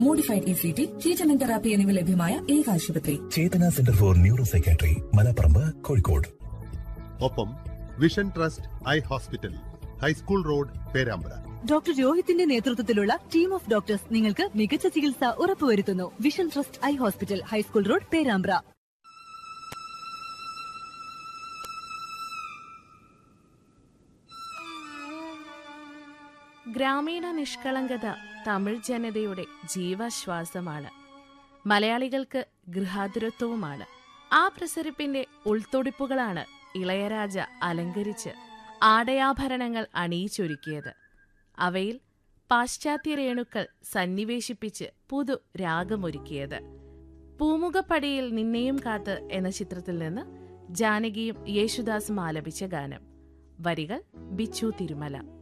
modified E C T treatment therapy എന്നിവ ലഭ്യമായ ഏക ആശുപത്രി Chethana centre for neuro psychiatry Malaparamba Kozhikode ഒപ്പം vision trust eye hospital high school road Perambra doctor രോഹിത്തിന്റെ നേതൃത്വത്തിലുള്ള ടീം ഓഫ് ഡോക്ടേഴ്സ് നിങ്ങൾക്ക് മികച്ച ചികിത്സ ഉറപ്പുവരുത്തുന്നു vision trust eye hospital high school road Perambra ഗ്രാമീണ നിഷ്കളങ്കത തമിഴ് ജനതയുടെ ജീവശ്വാസമാണ് മലയാളികൾക്ക് ഗൃഹാതുരത്വവുമാണ് ആ പ്രസരിപ്പിന്റെ ഉൾത്തൊടിപ്പുകളാണ് ഇളയരാജ അലങ്കരിച്ച് ആടയാഭരണങ്ങൾ അണിയിച്ചൊരുക്കിയത് അവയിൽ പാശ്ചാത്യ രേണുക്കൾ സന്നിവേശിപ്പിച്ച് പുതു രാഗമൊരുക്കിയത് പൂമുഖപ്പടിയിൽ നിന്നെയും കാത്ത് എന്ന ചിത്രത്തിൽ നിന്ന് ജാനകിയും യേശുദാസും ആലപിച്ച ഗാനം വരികൾ ബിച്ചു തിരുമല